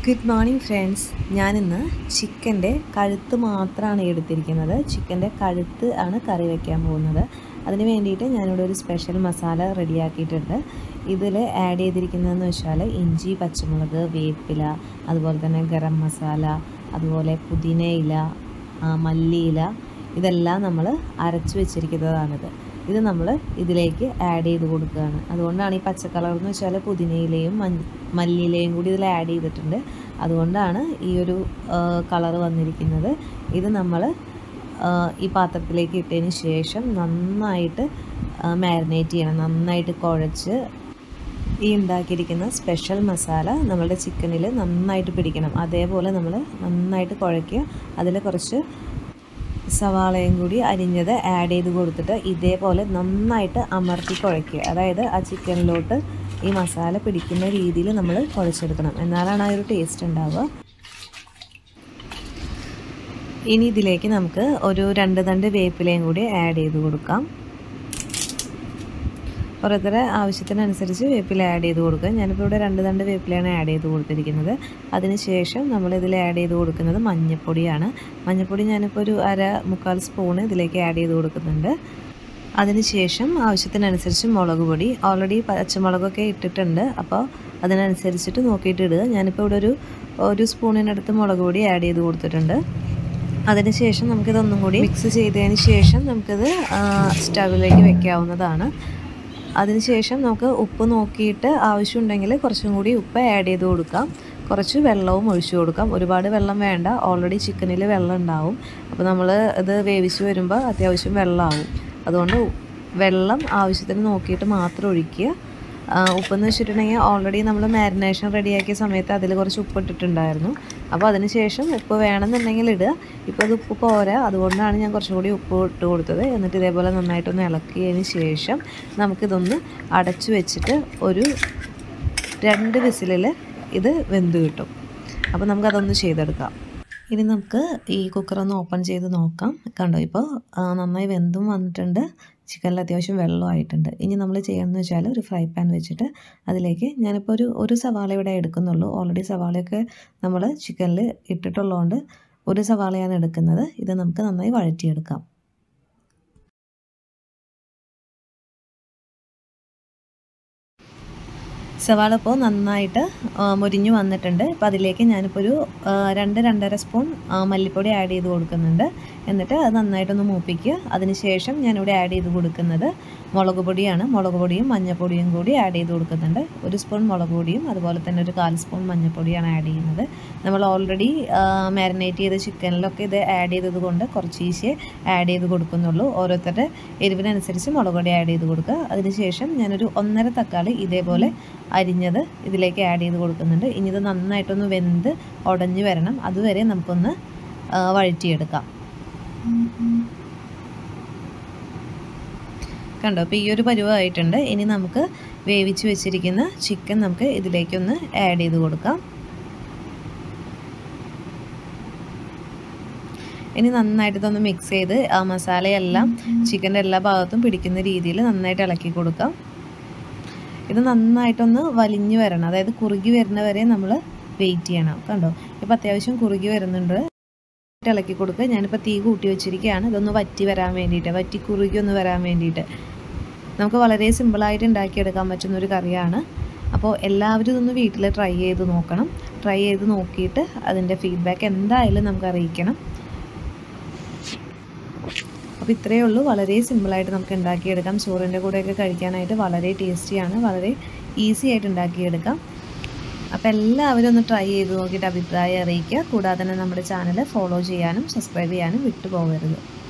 good morning friends ഞാനിന്ന് ചിക്കൻ്റെ കഴുത്ത് മാത്രമാണ് എടുത്തിരിക്കുന്നത് ചിക്കൻ്റെ കഴുത്ത് ആണ് കറി വയ്ക്കാൻ പോകുന്നത് അതിന് വേണ്ടിയിട്ട് ഞാനിവിടെ ഒരു സ്പെഷ്യൽ മസാല റെഡിയാക്കിയിട്ടുണ്ട് ഇതിൽ ആഡ് ചെയ്തിരിക്കുന്നതെന്ന് വെച്ചാൽ ഇഞ്ചി പച്ചമുളക് വേപ്പില അതുപോലെ തന്നെ ഗരം മസാല അതുപോലെ പുതിനയില ആ, മല്ലിയില ഇതെല്ലാം നമ്മൾ അരച്ച് വെച്ചിരിക്കുന്നതാണിത് ഇത് നമ്മൾ ഇതിലേക്ക് ആഡ് ചെയ്ത് കൊടുക്കുകയാണ് അതുകൊണ്ടാണ് ഈ പച്ച കളർ എന്ന് വെച്ചാൽ പുതിനയിലയും മഞ്ഞ മല്ലിയിലയും കൂടി ഇതിൽ ആഡ് ചെയ്തിട്ടുണ്ട് അതുകൊണ്ടാണ് ഈ ഒരു കളർ വന്നിരിക്കുന്നത് ഇത് നമ്മൾ ഈ പാത്രത്തിലേക്ക് ഇട്ടതിന് ശേഷം നന്നായിട്ട് മാരിനേറ്റ് ചെയ്യണം നന്നായിട്ട് കുഴച്ച് ഈ ഉണ്ടാക്കിയിരിക്കുന്ന സ്പെഷ്യൽ മസാല നമ്മളുടെ ചിക്കനിൽ നന്നായിട്ട് പിടിക്കണം അതേപോലെ നമ്മൾ നന്നായിട്ട് കുഴയ്ക്കുക അതിൽ കുറച്ച് സവാളയും കൂടി അരിഞ്ഞത് ആഡ് ചെയ്ത് കൊടുത്തിട്ട് ഇതേപോലെ നന്നായിട്ട് അമർത്തി കുഴയ്ക്കുക അതായത് ആ ചിക്കനിലോട്ട് ഈ മസാല പിടിക്കുന്ന രീതിയിൽ നമ്മൾ കുഴച്ചെടുക്കണം എന്നാലാണ് ആ ഒരു ടേസ്റ്റ് ഉണ്ടാവുക ഇനി ഇതിലേക്ക് നമുക്ക് ഒരു രണ്ട് തണ്ട് വേപ്പിലയും കൂടി ആഡ് ചെയ്ത് കൊടുക്കാം ഓരോരുത്തരുടെ ആവശ്യത്തിനനുസരിച്ച് വേപ്പില ആഡ് ചെയ്ത് കൊടുക്കുക ഞാനിപ്പോൾ ഇവിടെ രണ്ട് തണ്ട് വേപ്പിലയാണ് ആഡ് ചെയ്ത് കൊടുത്തിരിക്കുന്നത് അതിനുശേഷം നമ്മളിതിൽ ആഡ് ചെയ്ത് കൊടുക്കുന്നത് മഞ്ഞൾപ്പൊടിയാണ് മഞ്ഞൾപ്പൊടി ഞാനിപ്പോൾ ഒരു അര മുക്കാൽ സ്പൂൺ ഇതിലേക്ക് ആഡ് ചെയ്ത് കൊടുക്കുന്നുണ്ട് അതിനുശേഷം ആവശ്യത്തിനനുസരിച്ച് മുളക് പൊടി ഓൾറെഡി പച്ചമുളകൊക്കെ ഇട്ടിട്ടുണ്ട് അപ്പോൾ അതിനനുസരിച്ചിട്ട് നോക്കിയിട്ട് ഇടുക ഞാനിപ്പോൾ ഇവിടെ ഒരു ഒരു സ്പൂണിനടുത്ത് മുളക് പൊടി ആഡ് ചെയ്ത് കൊടുത്തിട്ടുണ്ട് അതിനുശേഷം നമുക്കിതൊന്നും കൂടി മിക്സ് ചെയ്തതിന് ശേഷം നമുക്കിത് സ്റ്റവിലേക്ക് വെക്കാവുന്നതാണ് അതിനുശേഷം നമുക്ക് ഉപ്പ് നോക്കിയിട്ട് ആവശ്യമുണ്ടെങ്കിൽ കുറച്ചും കൂടി ഉപ്പ് ആഡ് ചെയ്ത് കൊടുക്കാം കുറച്ച് വെള്ളവും ഒഴിച്ചു കൊടുക്കാം ഒരുപാട് വെള്ളം വേണ്ട ഓൾറെഡി ചിക്കനിൽ വെള്ളം ഉണ്ടാവും അപ്പോൾ നമ്മൾ ഇത് വേവിച്ച് വരുമ്പോൾ അത്യാവശ്യം വെള്ളമാവും അതുകൊണ്ട് വെള്ളം ആവശ്യത്തിന് നോക്കിയിട്ട് മാത്രം ഒഴിക്കുക ഉപ്പെന്ന് വെച്ചിട്ടുണ്ടെങ്കിൽ ഓൾറെഡി നമ്മൾ മാരിനേഷൻ റെഡിയാക്കിയ സമയത്ത് അതിൽ കുറച്ച് ഉപ്പ് ഇട്ടിട്ടുണ്ടായിരുന്നു അപ്പോൾ അതിന് ശേഷം ഉപ്പ് വേണമെന്നുണ്ടെങ്കിൽ ഇടുക ഇപ്പോൾ അത് ഉപ്പ് പോരാ അതുകൊണ്ടാണ് ഞാൻ കുറച്ചും കൂടി ഉപ്പ് ഇട്ട് കൊടുത്തത് എന്നിട്ട് ഇതേപോലെ നന്നായിട്ടൊന്ന് ഇളക്കിയതിന് ശേഷം നമുക്കിതൊന്ന് അടച്ചു വെച്ചിട്ട് ഒരു രണ്ട് വിസിലിൽ ഇത് വെന്ത് കിട്ടും അപ്പോൾ നമുക്കതൊന്ന് ചെയ്തെടുക്കാം ഇനി നമുക്ക് ഈ കുക്കർ ഒന്ന് ഓപ്പൺ ചെയ്ത് നോക്കാം കണ്ടോ ഇപ്പോൾ നന്നായി വെന്തും വന്നിട്ടുണ്ട് ചിക്കനിൽ അത്യാവശ്യം വെള്ളമായിട്ടുണ്ട് ഇനി നമ്മൾ ചെയ്യുന്നത് വെച്ചാൽ ഒരു ഫ്രൈ പാൻ വെച്ചിട്ട് അതിലേക്ക് ഞാനിപ്പോൾ ഒരു ഒരു സവാള ഇവിടെ എടുക്കുന്നുള്ളൂ ഓൾറെഡി സവാളയൊക്കെ നമ്മൾ ചിക്കനിൽ ഇട്ടിട്ടുള്ളതുകൊണ്ട് ഒരു സവാളയാണ് എടുക്കുന്നത് ഇത് നമുക്ക് നന്നായി വഴറ്റിയെടുക്കാം സവാള ഇപ്പോൾ നന്നായിട്ട് മുരിഞ്ഞു വന്നിട്ടുണ്ട് അപ്പോൾ അതിലേക്ക് ഞാനിപ്പോൾ ഒരു രണ്ട് രണ്ടര സ്പൂൺ മല്ലിപ്പൊടി ആഡ് ചെയ്ത് കൊടുക്കുന്നുണ്ട് എന്നിട്ട് അത് നന്നായിട്ടൊന്ന് മൂപ്പിക്കുക അതിനുശേഷം ഞാനിവിടെ ആഡ് ചെയ്ത് കൊടുക്കുന്നത് മുളക് പൊടിയാണ് മുളക് പൊടിയും മഞ്ഞൾപ്പൊടിയും കൂടി ആഡ് ചെയ്ത് കൊടുക്കുന്നുണ്ട് ഒരു സ്പൂൺ മുളക് പൊടിയും അതുപോലെ തന്നെ ഒരു കാൽ സ്പൂൺ മഞ്ഞൾപ്പൊടിയാണ് ആഡ് ചെയ്യുന്നത് നമ്മൾ ഓൾറെഡി മാരിനേറ്റ് ചെയ്ത ചിക്കനിലൊക്കെ ഇത് ആഡ് ചെയ്തത് കൊണ്ട് കുറച്ച് ഈശേ ആഡ് ചെയ്ത് കൊടുക്കുന്നുള്ളൂ ഓരോരുത്തരുടെ എരിവിനനുസരിച്ച് മുളക് പൊടി ആഡ് ചെയ്ത് കൊടുക്കുക അതിനുശേഷം ഞാനൊരു ഒന്നര തക്കാളി ഇതേപോലെ അരിഞ്ഞത് ഇതിലേക്ക് ആഡ് ചെയ്ത് കൊടുക്കുന്നുണ്ട് ഇനി ഇത് നന്നായിട്ടൊന്ന് വെന്ത് ഉടഞ്ഞു വരണം അതുവരെ നമുക്കൊന്ന് വഴറ്റിയെടുക്കാം കണ്ടോ അപ്പോൾ ഈ ഒരു പരുവമായിട്ടുണ്ട് ഇനി നമുക്ക് വേവിച്ച് വെച്ചിരിക്കുന്ന ചിക്കൻ നമുക്ക് ഇതിലേക്കൊന്ന് ആഡ് ചെയ്ത് കൊടുക്കാം ഇനി നന്നായിട്ട് ഇതൊന്ന് മിക്സ് ചെയ്ത് ആ മസാലയെല്ലാം ചിക്കൻ്റെ എല്ലാ ഭാഗത്തും പിടിക്കുന്ന രീതിയിൽ നന്നായിട്ട് ഇളക്കി കൊടുക്കാം ഇത് നന്നായിട്ടൊന്ന് വലിഞ്ഞു വരണം അതായത് കുറുകി വരുന്ന വരെ നമ്മൾ വെയിറ്റ് ചെയ്യണം കണ്ടോ ഇപ്പോൾ അത്യാവശ്യം കുറുകി വരുന്നുണ്ട് ഇളക്കി കൊടുക്കുക ഞാനിപ്പോൾ തീ കൂട്ടി വെച്ചിരിക്കുകയാണ് ഇതൊന്ന് വറ്റി വരാൻ വേണ്ടിയിട്ട് വറ്റി കുറുകി ഒന്ന് വരാൻ വേണ്ടിയിട്ട് നമുക്ക് വളരെ സിമ്പിളായിട്ട് ഉണ്ടാക്കിയെടുക്കാൻ പറ്റുന്ന ഒരു കറിയാണ് അപ്പോൾ എല്ലാവരും ഇതൊന്ന് വീട്ടിൽ ട്രൈ ചെയ്ത് നോക്കണം ട്രൈ ചെയ്ത് നോക്കിയിട്ട് അതിൻ്റെ ഫീഡ്ബാക്ക് എന്തായാലും നമുക്ക് അറിയിക്കണം അപ്പോൾ ഇത്രയേ ഉള്ളൂ വളരെ സിമ്പിളായിട്ട് നമുക്ക് ഉണ്ടാക്കിയെടുക്കാം ചോറിൻ്റെ കൂടെയൊക്കെ കഴിക്കാനായിട്ട് വളരെ ടേസ്റ്റിയാണ് വളരെ ഈസി ആയിട്ട് ഉണ്ടാക്കിയെടുക്കാം അപ്പോൾ എല്ലാവരും ഒന്ന് ട്രൈ ചെയ്ത് നോക്കിയിട്ട് അഭിപ്രായം അറിയിക്കുക കൂടാതെ തന്നെ നമ്മുടെ ചാനൽ ഫോളോ ചെയ്യാനും സബ്സ്ക്രൈബ് ചെയ്യാനും വിട്ടു പോകരുത്